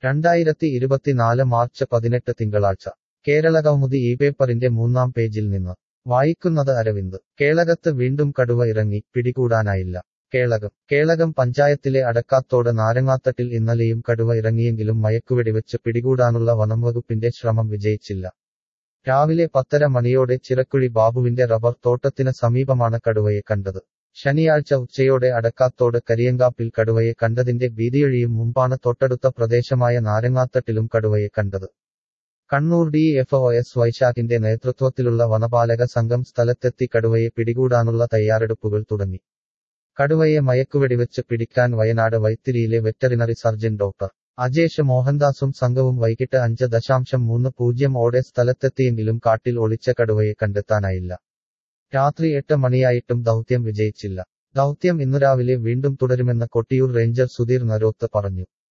രണ്ടായിരത്തി ഇരുപത്തിനാല് മാർച്ച് പതിനെട്ട് തിങ്കളാഴ്ച കേരള കൗമുദി ഈ പേപ്പറിന്റെ മൂന്നാം പേജിൽ നിന്ന് വായിക്കുന്നത് അരവിന്ദ് കേളകത്ത് വീണ്ടും കടുവ ഇറങ്ങി പിടികൂടാനായില്ല കേളകം കേളകം പഞ്ചായത്തിലെ അടക്കാത്തോട് നാരങ്ങാത്തട്ടിൽ ഇന്നലെയും കടുവ ഇറങ്ങിയെങ്കിലും മയക്കുവെടിവെച്ച് പിടികൂടാനുള്ള വനംവകുപ്പിന്റെ ശ്രമം വിജയിച്ചില്ല രാവിലെ പത്തര മണിയോടെ ചിറക്കുഴി ബാബുവിന്റെ റബ്ബർ തോട്ടത്തിന് സമീപമാണ് കടുവയെ കണ്ടത് ശനിയാഴ്ച ഉച്ചയോടെ അടക്കാത്തോട് കരിയങ്കാപ്പിൽ കടുവയെ കണ്ടതിന്റെ ഭീതിയൊഴിയും മുമ്പാണ് തൊട്ടടുത്ത പ്രദേശമായ നാരങ്ങാത്തട്ടിലും കടുവയെ കണ്ടത് Kannur D F O S വൈശാഖിന്റെ നേതൃത്വത്തിലുള്ള വനപാലക സംഘം സ്ഥലത്തെത്തി കടുവയെ പിടികൂടാനുള്ള തയ്യാറെടുപ്പുകൾ തുടങ്ങി കടുവയെ മയക്കുവെടിവെച്ച് പിടിക്കാൻ വയനാട് വൈത്തിരിയിലെ വെറ്ററിനറി സർജൻ ഡോക്ടർ അജേഷ് മോഹൻദാസും സംഘവും വൈകിട്ട് അഞ്ച് ദശാംശം മൂന്ന് പൂജ്യം ഓടെ സ്ഥലത്തെത്തിയെങ്കിലും കാട്ടിൽ ഒളിച്ച കടുവയെ കണ്ടെത്താനായില്ല രാത്രി എട്ട് മണിയായിട്ടും ദൗത്യം വിജയിച്ചില്ല ദൗത്യം ഇന്നു രാവിലെ വീണ്ടും തുടരുമെന്ന് കൊട്ടിയൂർ റേഞ്ചർ സുധീർ നരോത്ത് പറഞ്ഞു